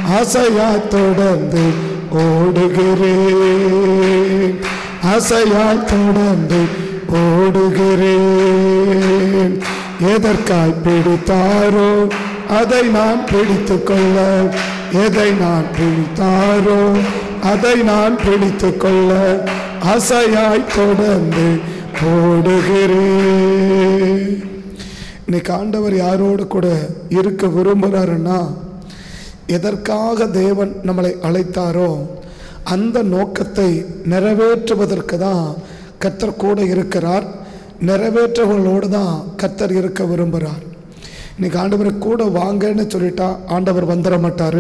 ஆசையாய் தொடர்ந்து ஓடுகிறேன் ஆசையாய் தொடர்ந்து ஓடுகிறேன் எதற்காய் பிடித்தாரோ அதை நான் பிடித்து கொள்ள எதை நான் பிடித்தாரோ அதை நான் பிடித்து கொள்ள ஆசையாய் தொடர்ந்து ஓடுகிறேன் இன்னைக்கு ஆண்டவர் யாரோடு கூட இருக்க விரும்புகிறாருன்னா எதற்காக தேவன் நம்மளை அழைத்தாரோ அந்த நோக்கத்தை நிறைவேற்றுவதற்கு தான் கர்த்தர் கூட இருக்கிறார் நிறைவேற்றவர்களோடு தான் கர்த்தர் இருக்க விரும்புகிறார் இன்னைக்கு ஆண்டவரை கூட வாங்கன்னு சொல்லிட்டா ஆண்டவர் வந்துட மாட்டார்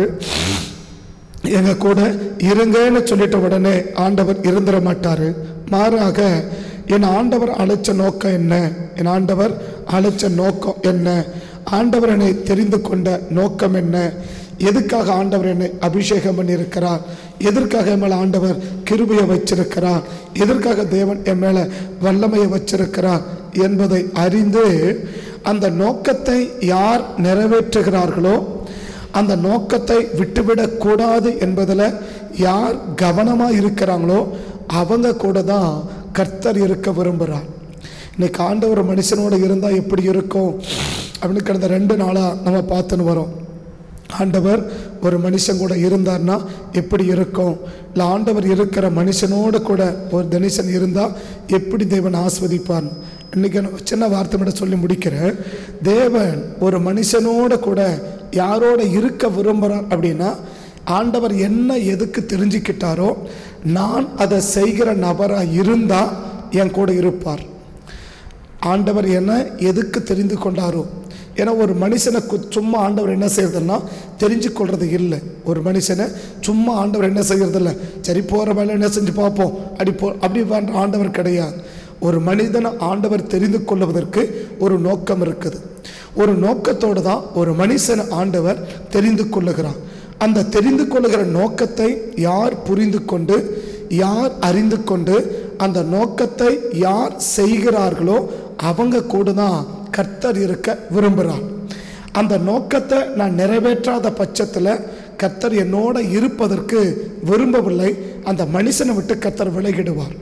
எங்க கூட இருங்கன்னு சொல்லிட்ட உடனே ஆண்டவர் இருந்துட மாட்டாரு மாறாக என் ஆண்டவர் அழைச்ச நோக்கம் என்ன என் ஆண்டவர் அழைச்ச நோக்கம் என்ன ஆண்டவர் என்னை தெரிந்து கொண்ட நோக்கம் என்ன எதுக்காக ஆண்டவர் என்னை அபிஷேகம் பண்ணியிருக்கிறார் எதற்காக என் மேலே ஆண்டவர் கிருபையை வச்சிருக்கிறார் எதற்காக தேவன் என் மேலே வல்லமையை வச்சிருக்கிறார் என்பதை அறிந்து அந்த நோக்கத்தை யார் நிறைவேற்றுகிறார்களோ அந்த நோக்கத்தை விட்டுவிடக் கூடாது என்பதில் யார் கவனமாக இருக்கிறாங்களோ அவங்க கூட தான் கர்த்தர் இருக்க விரும்புகிறார் இன்னைக்கு ஆண்டவர் மனுஷனோட இருந்தால் எப்படி இருக்கும் அப்படின்னு கடந்த ரெண்டு நாளாக நம்ம பார்த்துன்னு வரோம் ஆண்டவர் ஒரு மனுஷன் கூட இருந்தார்னா எப்படி இருக்கும் இல்லை ஆண்டவர் இருக்கிற மனுஷனோட கூட ஒரு தனுஷன் இருந்தால் எப்படி தேவன் ஆஸ்வதிப்பார் இன்னைக்கு நான் ஒரு சின்ன வார்த்தை மட்டும் சொல்லி முடிக்கிறேன் தேவன் ஒரு மனுஷனோட கூட யாரோட இருக்க விரும்புகிறார் அப்படின்னா ஆண்டவர் என்ன எதுக்கு தெரிஞ்சுக்கிட்டாரோ நான் அதை செய்கிற நபராக இருந்தால் என் கூட இருப்பார் ஆண்டவர் என்ன எதுக்கு தெரிந்து கொண்டாரோ ஏன்னா ஒரு மனுஷனை கு- சும்மா ஆண்டவர் என்ன செய்யறதுன்னா தெரிஞ்சு கொள்றது இல்லை ஒரு மனுஷனை சும்மா ஆண்டவர் என்ன செய்யறது இல்லை சரி போகிற வேலை என்ன செஞ்சு பார்ப்போம் அப்படி போ அப்படி பண்ற ஆண்டவர் கிடையாது ஒரு மனிதனை ஆண்டவர் தெரிந்து கொள்வதற்கு ஒரு நோக்கம் இருக்குது ஒரு நோக்கத்தோடு தான் ஒரு மனுஷனை ஆண்டவர் தெரிந்து கொள்ளுகிறான் அந்த தெரிந்து கொள்ளுகிற நோக்கத்தை யார் புரிந்து கொண்டு யார் அறிந்து கொண்டு அந்த நோக்கத்தை யார் செய்கிறார்களோ அவங்க கூட தான் கர்த்தர் இருக்க விரும்புகிறார் அந்த நோக்கத்தை நான் நிறைவேற்றாத பட்சத்தில் கர்த்தர் என்னோட இருப்பதற்கு விரும்பவில்லை அந்த மனுஷனை விட்டு கர்த்தர் விலகிடுவார்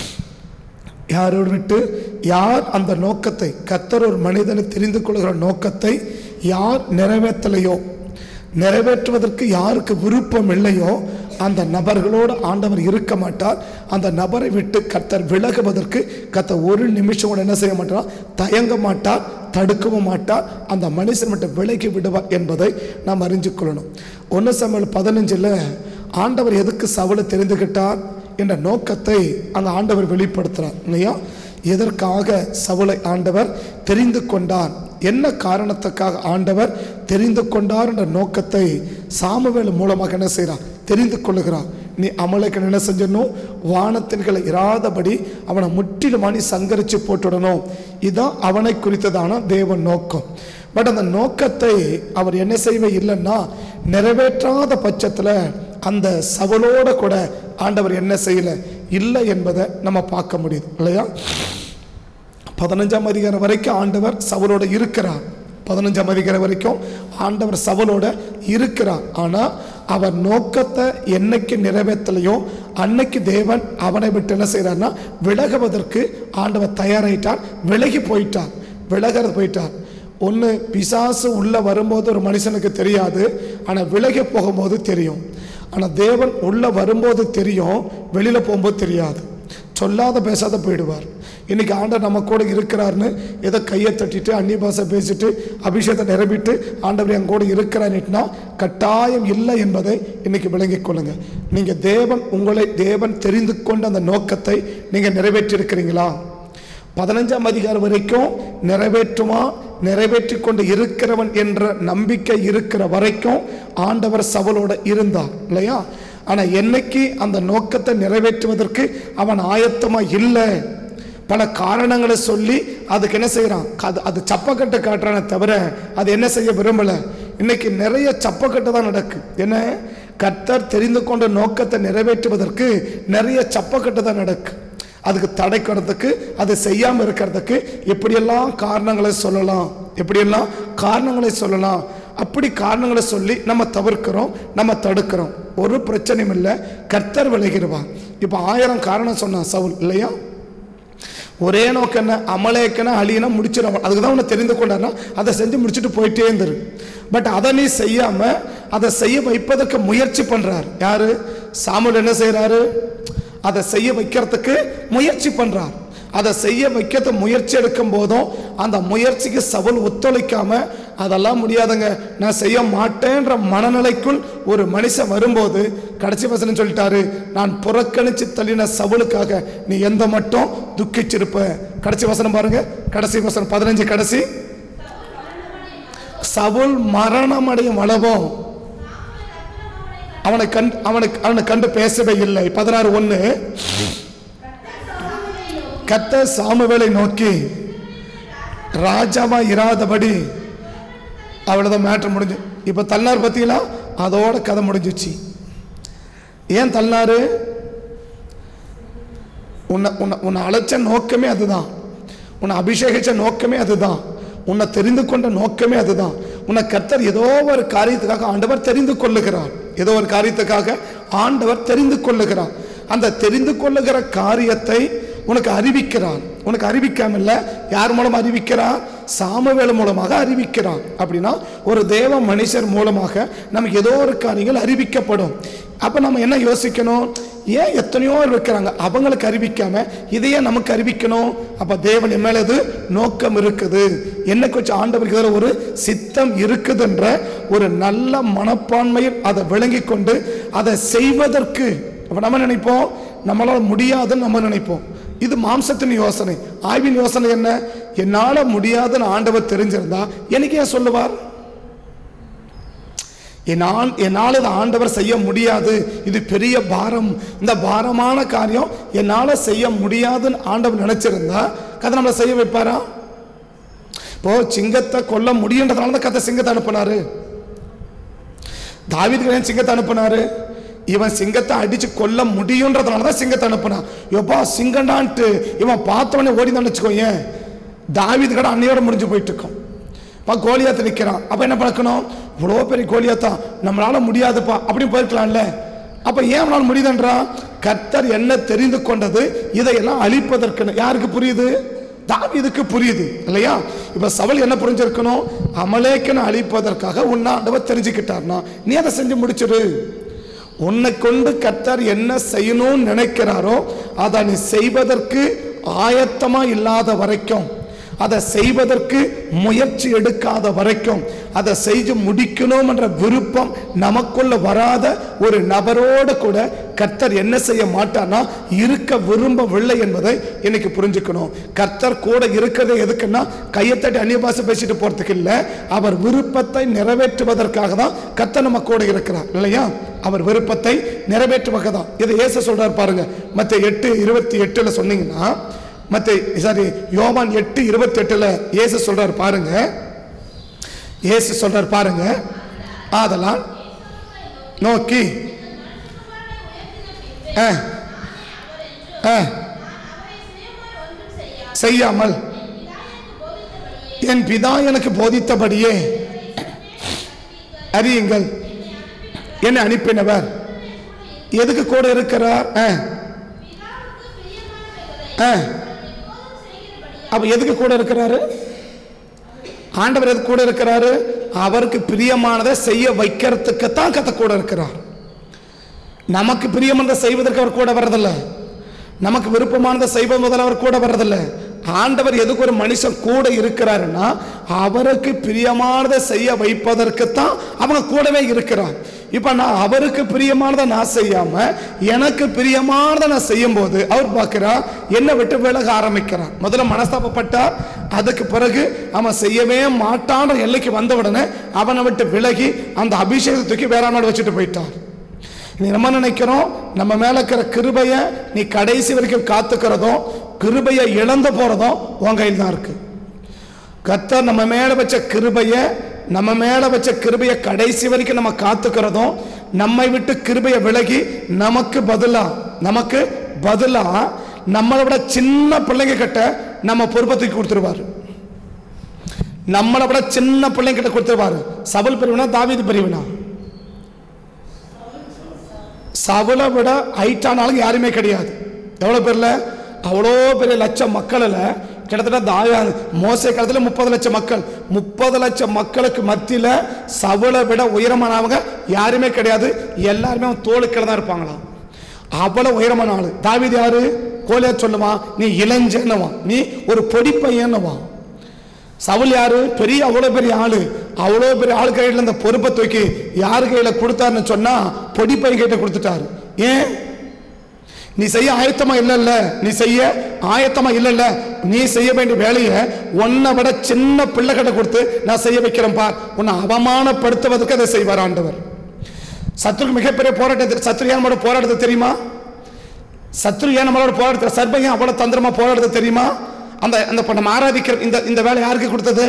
யாரோடு விட்டு யார் அந்த நோக்கத்தை கர்த்தர் ஒரு மனிதனை தெரிந்து கொள்கிற நோக்கத்தை யார் நிறைவேற்றலையோ நிறைவேற்றுவதற்கு யாருக்கு விருப்பம் இல்லையோ அந்த நபர்களோடு ஆண்டவர் இருக்க மாட்டார் அந்த நபரை விட்டு கர்த்தர் விலகுவதற்கு கர்த்தர் ஒரு நிமிஷம் கூட என்ன செய்ய மாட்டார் தயங்க மாட்டார் தடுக்கவும் மாட்டார் அந்த மனுஷன் மட்டும் விலகி விடுவார் என்பதை நாம் அறிஞ்சு கொள்ளணும் ஒன்று சமையல் பதினஞ்சில் ஆண்டவர் எதுக்கு சவலை தெரிந்துகிட்டார் என்ற நோக்கத்தை அந்த ஆண்டவர் வெளிப்படுத்துகிறார் இல்லையா எதற்காக சவுலை ஆண்டவர் தெரிந்து கொண்டார் என்ன காரணத்துக்காக ஆண்டவர் தெரிந்து கொண்டார் என்ற நோக்கத்தை சாமுவேல் மூலமாக என்ன செய்கிறார் தெரிந்து கொள்ளுகிறார் நீ அமலைக்கு என்ன செஞ்சிடணும் வானத்தின்களை இராதபடி அவனை முற்றிலுமா நீ சங்கரித்து போட்டுடணும் இதுதான் அவனை குறித்ததான தேவன் நோக்கம் பட் அந்த நோக்கத்தை அவர் என்ன செய்வே இல்லைன்னா நிறைவேற்றாத பட்சத்தில் அந்த சவலோட கூட ஆண்டவர் என்ன செய்யலை இல்லை என்பதை நம்ம பார்க்க முடியுது இல்லையா பதினஞ்சாம் அதிகாரம் வரைக்கும் ஆண்டவர் சவலோட இருக்கிறார் பதினஞ்சாம் அதிகாரம் வரைக்கும் ஆண்டவர் சவலோட இருக்கிறார் ஆனால் அவர் நோக்கத்தை என்னைக்கு நிறைவேற்றலையோ அன்னைக்கு தேவன் அவனை விட்டு என்ன செய்கிறார்னா விலகுவதற்கு ஆண்டவர் தயாராயிட்டார் விலகி போயிட்டார் விலகிறது போயிட்டார் ஒன்று பிசாசு உள்ளே வரும்போது ஒரு மனுஷனுக்கு தெரியாது ஆனால் விலகி போகும்போது தெரியும் ஆனால் தேவன் உள்ளே வரும்போது தெரியும் வெளியில் போகும்போது தெரியாது சொல்லாத பேசாத போயிடுவார் இன்னைக்கு ஆண்டவர் நம்ம கூட இருக்கிறாருன்னு ஏதோ கையை தட்டிட்டு அந்நிய பாஷை பேசிட்டு அபிஷேகத்தை நிரம்பிட்டு ஆண்டவர் என் கூட இருக்கிறாருன்னா கட்டாயம் இல்லை என்பதை இன்னைக்கு விளங்கிக் கொள்ளுங்க நீங்கள் தேவன் உங்களை தேவன் தெரிந்து கொண்ட அந்த நோக்கத்தை நீங்கள் நிறைவேற்றி இருக்கிறீங்களா பதினஞ்சாம் அதிகாரம் வரைக்கும் நிறைவேற்றுமா நிறைவேற்றி கொண்டு இருக்கிறவன் என்ற நம்பிக்கை இருக்கிற வரைக்கும் ஆண்டவர் சவலோட இருந்தார் இல்லையா ஆனால் என்னைக்கு அந்த நோக்கத்தை நிறைவேற்றுவதற்கு அவன் ஆயத்தமாக இல்லை பல காரணங்களை சொல்லி அதுக்கு என்ன செய்கிறான் அது அது சப்பக்கட்டை காட்டுறானே தவிர அது என்ன செய்ய விரும்பலை இன்னைக்கு நிறைய சப்பக்கட்டு தான் நடக்கு என்ன கர்த்தர் தெரிந்து கொண்ட நோக்கத்தை நிறைவேற்றுவதற்கு நிறைய சப்பக்கட்டு தான் நடக்கு அதுக்கு தடைக்கிறதுக்கு அதை செய்யாமல் இருக்கிறதுக்கு எப்படியெல்லாம் காரணங்களை சொல்லலாம் எப்படியெல்லாம் காரணங்களை சொல்லலாம் அப்படி காரணங்களை சொல்லி நம்ம தவிர்க்கிறோம் நம்ம தடுக்கிறோம் ஒரு பிரச்சனையும் இல்லை கர்த்தர் விளைகிறவார் இப்போ ஆயிரம் காரணம் சொன்னான் சவுல் இல்லையா ஒரே நோக்கம் என்ன அமலேக்கன அழியனா முடிச்சிடும் அதுக்கு தான் உன்னை தெரிந்து கொண்டாருனா அதை செஞ்சு முடிச்சுட்டு போயிட்டே இருந்துரு பட் அதை நீ செய்யாம அதை செய்ய வைப்பதற்கு முயற்சி பண்றார் யாரு சாமுல் என்ன செய்றாரு அதை செய்ய வைக்கிறதுக்கு முயற்சி பண்றார் அதை செய்ய வைக்கிறது முயற்சி எடுக்கும் போதும் அந்த முயற்சிக்கு சவுல் ஒத்துழைக்காம அதெல்லாம் முடியாதுங்க நான் செய்ய மாட்டேன்ற மனநிலைக்குள் ஒரு மனுஷன் வரும்போது கடைசி வசனம் சொல்லிட்டாரு நான் புறக்கணிச்சு தள்ளின சவுலுக்காக நீ எந்த மட்டும் துக்கிச்சிருப்ப கடைசி வசனம் பாருங்க கடைசி வசனம் பதினஞ்சு கடைசி சவுல் மரணம் அடையும் அளவும் அவனை கண்டு அவனுக்கு அவனை கண்டு பேசவே இல்லை பதினாறு ஒன்று கத்த சாமுவேலை நோக்கி ராஜாவா இராதபடி அவ்வளோதான் மேட்ரு முடிஞ்சு இப்போ தள்ளார் பத்திங்களா அதோட கதை முடிஞ்சிச்சு ஏன் தள்ளாரு உன்னை உன்னை உன்னை அழைச்ச நோக்கமே அதுதான் உன்னை அபிஷேகிச்ச நோக்கமே அதுதான் உன்னை தெரிந்து கொண்ட நோக்கமே அதுதான் உன்னை கர்த்தர் ஏதோ ஒரு காரியத்துக்காக ஆண்டவர் தெரிந்து கொள்ளுகிறார் ஏதோ ஒரு காரியத்துக்காக ஆண்டவர் தெரிந்து கொள்ளுகிறார் அந்த தெரிந்து கொள்ளுகிற காரியத்தை உனக்கு அறிவிக்கிறார் உனக்கு அறிவிக்காம இல்ல யார் மூலம் அறிவிக்கிறார் சாமுவேல் மூலமாக அறிவிக்கிறார் அப்படின்னா ஒரு தேவ மனுஷர் மூலமாக நமக்கு ஏதோ ஒரு காரியங்கள் அறிவிக்கப்படும் அப்ப நம்ம என்ன யோசிக்கணும் ஏன் எத்தனையோ பேர் இருக்கிறாங்க அவங்களுக்கு அறிவிக்காம இதையே நமக்கு அறிவிக்கணும் அப்ப தேவன் என் மேல இது நோக்கம் இருக்குது என்ன கொஞ்சம் ஆண்டவருக்கு இதுல ஒரு சித்தம் இருக்குதுன்ற ஒரு நல்ல மனப்பான்மையில் அதை விளங்கி கொண்டு அதை செய்வதற்கு அப்ப நம்ம நினைப்போம் நம்மளால முடியாதுன்னு நம்ம நினைப்போம் இது மாம்சத்தின் யோசனை ஆய்வின் யோசனை என்ன என்னால முடியாதுன்னு ஆண்டவர் தெரிஞ்சிருந்தா எனக்கு ஏன் சொல்லுவார் என்னால் என்னால் இதை ஆண்டவர் செய்ய முடியாது இது பெரிய பாரம் இந்த பாரமான காரியம் என்னால் செய்ய முடியாதுன்னு ஆண்டவர் நினைச்சிருந்தா கதை நம்மளை செய்ய வைப்பாரா இப்போ சிங்கத்தை கொல்ல முடியுன்றதுனால தான் கதை சிங்கத்தை அனுப்புனாரு தாவீதுக்கு ஏன் சிங்கத்தை அனுப்புனாரு இவன் சிங்கத்தை அடிச்சு கொல்ல முடியுன்றதுனால தான் சிங்கத்தை அனுப்புனான் எப்பா சிங்கண்டான்ட்டு இவன் பார்த்தவனே ஓடி தான் வச்சுக்கோயேன் தாவீது கடை அன்னையோட முடிஞ்சு போயிட்டு இருக்கோம் பா கோலியாத்து நிற்கிறான் அப்போ என்ன பார்க்கணும் இவ்வளோ பெரிய கோலியாத்தா நம்மளால முடியாதுப்பா அப்படின்னு போயிருக்கலாம்ல அப்போ ஏன் அவனால் முடியுதுன்றான் கர்த்தர் என்ன தெரிந்து கொண்டது இதையெல்லாம் அழிப்பதற்கு யாருக்கு புரியுது தாவீதுக்கு புரியுது இல்லையா இப்ப சவல் என்ன புரிஞ்சிருக்கணும் அமலேக்கனை அழிப்பதற்காக உன்னை ஆண்டவர் தெரிஞ்சுக்கிட்டார்னா நீ அதை செஞ்சு முடிச்சிரு உன்னை கொண்டு கர்த்தர் என்ன செய்யணும்னு நினைக்கிறாரோ அதை நீ செய்வதற்கு ஆயத்தமா இல்லாத வரைக்கும் அதை செய்வதற்கு முயற்சி எடுக்காத வரைக்கும் அதை செய்து முடிக்கணும் என்ற விருப்பம் நமக்குள்ள வராத ஒரு நபரோடு கூட கர்த்தர் என்ன செய்ய மாட்டார்னா இருக்க விரும்பவில்லை என்பதை இன்னைக்கு புரிஞ்சுக்கணும் கர்த்தர் கூட இருக்கிறது எதுக்குன்னா கையை தட்டி அந்நிய பாஷை பேசிட்டு போறதுக்கு இல்லை அவர் விருப்பத்தை நிறைவேற்றுவதற்காக தான் கர்த்தர் நம்ம கூட இருக்கிறார் இல்லையா அவர் விருப்பத்தை நிறைவேற்றுவதாக தான் இதை ஏச சொல்றாரு பாருங்க மற்ற எட்டு இருபத்தி எட்டுல சொன்னீங்கன்னா மத்த சாரி யோவான் எட்டு இருபத்தி எட்டுல இயேசு சொல்றாரு பாருங்க இயேசு சொல்றாரு பாருங்க ஆதலால் நோக்கி ஆ, ஆ, செய்யாமல் என் பிதா எனக்கு போதித்தபடியே அறியுங்கள் என்னை அனுப்பினவர் எதுக்கு கூட இருக்கிறார் ஆ, ஆ. அப்ப எதுக்கு கூட இருக்கிறாரு ஆண்டவர் எதுக்கு கூட இருக்கிறாரு அவருக்கு பிரியமானதை செய்ய வைக்கிறதுக்கு தான் கத்த கூட இருக்கிறார் நமக்கு பிரியமானதை செய்வதற்கு அவர் கூட வர்றதில்ல நமக்கு விருப்பமானதை செய்வது முதல்ல அவர் கூட வர்றதில்ல ஆண்டவர் எதுக்கு ஒரு மனுஷன் கூட இருக்கிறாருன்னா அவருக்கு பிரியமானதை செய்ய வைப்பதற்கு தான் அவங்க கூடவே இருக்கிறார் இப்ப நான் அவருக்கு பிரியமானதை நான் செய்யாம எனக்கு பிரியமானதை நான் செய்யும் போது அவர் பார்க்கிறார் என்னை விட்டு விலக ஆரம்பிக்கிறார் முதல்ல மனஸ்தாபப்பட்டார் அதுக்கு பிறகு அவன் செய்யவே மாட்டான்ற எல்லைக்கு வந்த உடனே அவனை விட்டு விலகி அந்த அபிஷேகத்தை தூக்கி வேற நாடு வச்சுட்டு போயிட்டார் நீ நம்ம நினைக்கிறோம் நம்ம மேல இருக்கிற கிருபைய நீ கடைசி வரைக்கும் காத்துக்கிறதும் கிருபையை இழந்து போறதும் உன் கையில் தான் இருக்கு கர்த்தர் நம்ம மேல வச்ச கிருபைய நம்ம மேல வச்ச கிருபைய கடைசி வரைக்கும் நம்ம காத்துக்கிறதும் நம்மை விட்டு கிருபைய விலகி நமக்கு பதிலா நமக்கு பதிலா நம்மளை விட சின்ன பிள்ளைங்க கிட்ட நம்ம பொறுப்பை தூக்கி கொடுத்துருவாரு நம்மளை விட சின்ன பிள்ளைங்கிட்ட கொடுத்துருவாரு சபல் பெரியவனா தாவீது பெரியவனா சவுளை விட ஹைட்டான ஆளுங்க யாருமே கிடையாது எவ்வளோ பேர்ல அவ்வளோ பெரிய லட்சம் மக்களில் கிட்டத்தட்ட தாயா மோசே காலத்தில் முப்பது லட்சம் மக்கள் முப்பது லட்சம் மக்களுக்கு மத்தியில் சவுளை விட உயரமானவங்க யாருமே கிடையாது எல்லாருமே அவன் தோளுக்கில் தான் இருப்பாங்களாம் அவ்வளோ உயரமான ஆளு தாவீது யாரு கோலியா சொல்லுவான் நீ இளைஞன்னுவான் நீ ஒரு பொடி பையன்னுவான் சவுல் யாரு பெரிய அவ்வளோ பெரிய ஆளு அவ்வளோ பெரிய ஆளு கையில் இந்த பொறுப்பை தூக்கி யார் கையில் கொடுத்தாருன்னு சொன்னா பொடி பையன் கையிட்ட கொடுத்துட்டாரு ஏன் நீ செய்ய ஆயத்தமா இல்லைல்ல நீ செய்ய ஆயத்தமா இல்லைல்ல நீ செய்ய வேண்டிய வேலையை உன்னை விட சின்ன பிள்ளைகிட்ட கொடுத்து நான் செய்ய வைக்கிறேன் பார் உன்னை அவமானப்படுத்துவதற்கு அதை செய்வார் ஆண்டவர் சத்ருக்கு மிகப்பெரிய போராட்டத்தில் சத்ரு ஏன் நம்மளோட போராட்டத்தை தெரியுமா சத்ரு ஏன் நம்மளோட போராட்டத்தில் சர்பையன் அவ்வளவு தந்திரமா போராடுறது தெரியுமா அந்த அந்த இப்ப நம்ம ஆராதிக்கிற இந்த இந்த வேலை யாருக்கு கொடுத்தது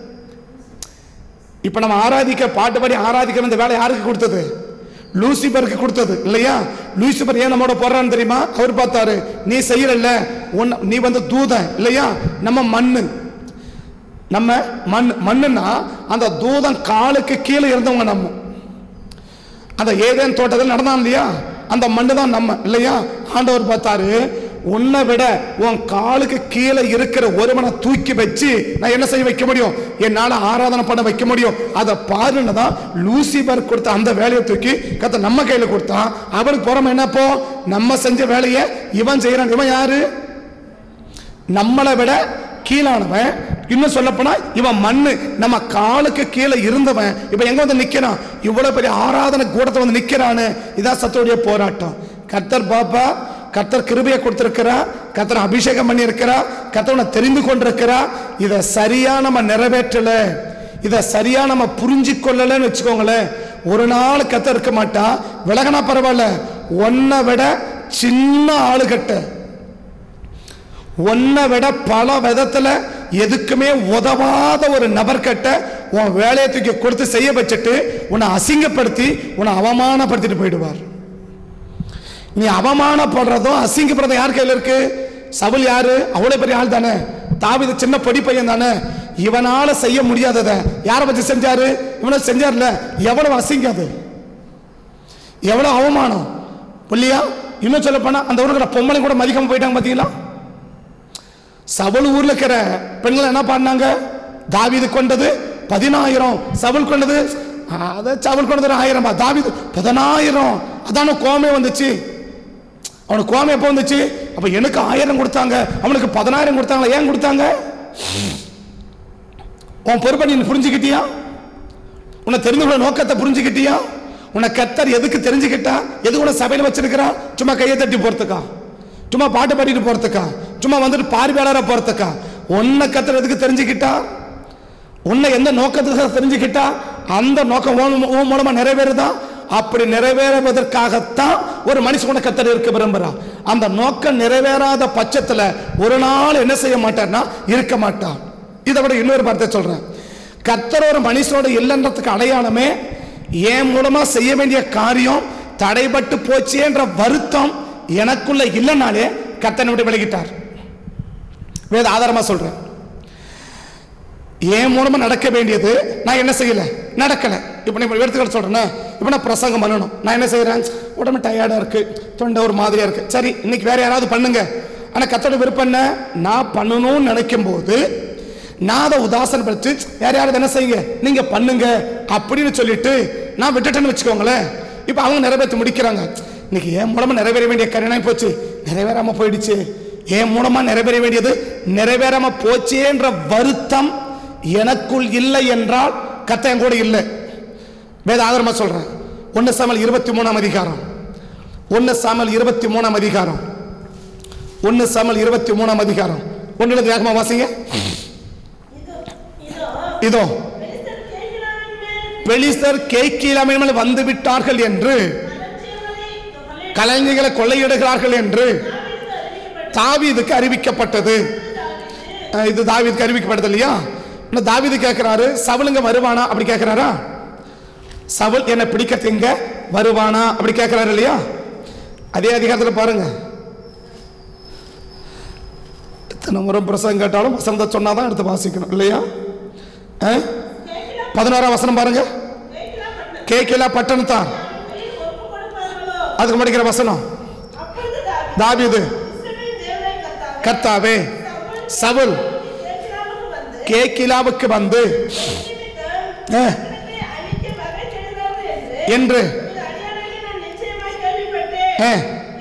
இப்ப நம்ம ஆராதிக்க பாட்டு பாடி ஆராதிக்கிற இந்த வேலை யாருக்கு கொடுத்தது லூசிபருக்கு கொடுத்தது இல்லையா லூசிபர் ஏன் நம்மோட போடுறான்னு தெரியுமா அவர் பார்த்தாரு நீ செய்யறல்ல உன்ன நீ வந்து தூதன் இல்லையா நம்ம மண்ணு நம்ம மண் மண்ணுன்னா அந்த தூதன் காலுக்கு கீழே இருந்தவங்க நம்ம அந்த ஏதேன் தோட்டத்தில் நடந்தான் இல்லையா அந்த மண்ணு தான் நம்ம இல்லையா ஆண்டவர் பார்த்தாரு உன்னை விட உன் காலுக்கு கீழே இருக்கிற ஒருவனை தூக்கி வச்சு நான் என்ன செய்ய வைக்க முடியும் என்னால ஆராதனை பண்ண வைக்க முடியும் அதை பாருன்னு தான் லூசிபர் கொடுத்த அந்த வேலையை தூக்கி கத்த நம்ம கையில கொடுத்தான் அவனுக்கு புறமை என்னப்போ நம்ம செஞ்ச வேலையை இவன் செய்யறான் இவன் யாரு நம்மளை விட கீழானவன் இன்னும் சொல்லப்போனா இவன் மண்ணு நம்ம காலுக்கு கீழே இருந்தவன் இப்ப எங்க வந்து நிக்கிறான் இவ்வளவு பெரிய ஆராதனை கூடத்தை வந்து நிக்கிறான்னு இதான் சத்தோடைய போராட்டம் கர்த்தர் பாப்பா கர்த்தர் கிருபையை கொடுத்திருக்கிறா கர்த்தர் அபிஷேகம் பண்ணி இருக்கிறா கர்த்தவனை தெரிந்து கொண்டிருக்கிறா இதை சரியா நம்ம நிறைவேற்றல இதை சரியா நம்ம புரிஞ்சு கொள்ளலன்னு வச்சுக்கோங்களேன் ஒரு நாள் கர்த்தர் இருக்க மாட்டா விலகனா பரவாயில்ல ஒன்னை விட சின்ன ஆளுகட்ட உன்னை விட பல விதத்துல எதுக்குமே உதவாத ஒரு நபர்கிட்ட உன் வேலையை தூக்கி கொடுத்து செய்ய வச்சுட்டு உன்னை அசிங்கப்படுத்தி உன்னை அவமானப்படுத்திட்டு போயிடுவார் நீ அவமானப்படுறதும் அசிங்கப்படுறதும் யார் கையில் இருக்கு சவுல் யாரு அவ்வளவு பெரிய ஆள் தானே தாவித சின்ன பொடி பையன் தானே இவனால செய்ய முடியாததை யாரை வச்சு செஞ்சாரு இவனை செஞ்சார்ல எவ்வளவு அசிங்கம் அது எவ்வளவு அவமானம் இல்லையா இன்னும் சொல்ல போனா அந்த ஊருக்கிற பொம்பளை கூட மதிக்காம போயிட்டாங்க பாத்தீங்களா சவுல் ஊர்ல இருக்கிற பெண்கள் என்ன பண்ணாங்க தாவீது கொண்டது பதினாயிரம் சவுல் கொண்டது அத சவுல் கொண்டது ஆயிரம் தாவீது பதினாயிரம் அதான கோமே வந்துச்சு அவனுக்கு கோமே எப்போ வந்துச்சு அப்ப எனக்கு ஆயிரம் கொடுத்தாங்க அவனுக்கு பதினாயிரம் கொடுத்தாங்களா ஏன் கொடுத்தாங்க உன் பொறுப்பை நீ புரிஞ்சுக்கிட்டியா உன்னை தெரிந்து கொள்ள நோக்கத்தை புரிஞ்சுக்கிட்டியா உன்னை கத்தர் எதுக்கு தெரிஞ்சுக்கிட்டா எது கூட சபையில் வச்சிருக்கிறான் சும்மா கையை தட்டி போறதுக்கா சும்மா பாட்டு பாடிட்டு போறதுக்கா சும்மா வந்துட்டு பார்வையாளராக போறதுக்கா உன்னை கத்தர் எதுக்கு தெரிஞ்சுக்கிட்டா உன்னை எந்த நோக்கத்துக்கு தெரிஞ்சுக்கிட்டா அந்த நோக்கம் உன் உன் மூலமா நிறைவேறுதா அப்படி நிறைவேறுவதற்காகத்தான் ஒரு மனுஷன் கத்தர் இருக்க விரும்புறான் அந்த நோக்கம் நிறைவேறாத பட்சத்துல ஒரு நாள் என்ன செய்ய மாட்டார்னா இருக்க மாட்டான் இதை விட இன்னொரு வார்த்தை சொல்றேன் கத்தர் ஒரு மனுஷனோட இல்லைன்றதுக்கு அடையாளமே என் மூலமா செய்ய வேண்டிய காரியம் தடைபட்டு போச்சேன்ற வருத்தம் எனக்குள்ள இல்லைனாலே கத்தனை விட்டு விலகிட்டார் வேத ஆதாரமா சொல்றேன் என் மூலமா நடக்க வேண்டியது நான் என்ன செய்யல நடக்கல இப்போ நீ எடுத்துக்கிட்டு சொல்றேன் இப்போ நான் பிரசங்கம் பண்ணணும் நான் என்ன செய்யறேன் உடம்பு டயர்டா இருக்கு தொண்டை ஒரு மாதிரியா இருக்கு சரி இன்னைக்கு வேற யாராவது பண்ணுங்க ஆனா கத்தோட விருப்பம் என்ன நான் பண்ணணும்னு நினைக்கும் போது நான் அதை உதாசனப்படுத்தி வேற யாராவது என்ன செய்யுங்க நீங்க பண்ணுங்க அப்படின்னு சொல்லிட்டு நான் விட்டுட்டேன்னு வச்சுக்கோங்களேன் இப்போ அவங்க நிறைவேற்றி முடிக்கிறாங்க இன்னைக்கு என் மூலமா நிறைவேற வேண்டிய கருணை போச்சு நிறைவேறாம போயிடுச்சு என் மூலமா நிறைவேற வேண்டியது நிறைவேறாம போச்சேன்ற வருத்தம் எனக்குள் இல்லை என்றால் கத்தன் கூட இல்லை வேத ஆதாரமா சொல்றேன் ஒன்னு சாமல் இருபத்தி மூணாம் அதிகாரம் ஒன்னு சாமல் இருபத்தி மூணாம் அதிகாரம் ஒன்னு சாமல் இருபத்தி மூணாம் அதிகாரம் ஒன்னு வேகமா வாசிங்க இதோ பெலிஸ்தர் கேக்கிலாமை மேல் வந்து விட்டார்கள் என்று கலைஞர்களை கொள்ளையிடுகிறார்கள் என்று தாவீதுக்கு அறிவிக்கப்பட்டது அஹ் இது தாவீதுக்கு அறிவிக்கப்பட்டது இல்லையா இன்னும் தாவீது கேட்கிறாரு சவுலுங்க வருவானா அப்படி கேட்கிறாரா சவுல் என்னை பிடிக்க திங்க வருவானா அப்படி கேட்கிறாரு இல்லையா அதே அதிகாரத்தில் பாருங்க எத்தனை முறை பிரசங்கம் கேட்டாலும் வசந்த சொன்னாதான் எடுத்து வாசிக்கணும் இல்லையா ஆ? பதினோராம் வசனம் பாருங்க கேக்கிலா பட்டணத்தான் அதுக்கு படிக்கிற வசனம் தாவீது கர்த்தாவே சவுல் கேக்கிலாவுக்கு வந்து ஆ, என்று ஆ,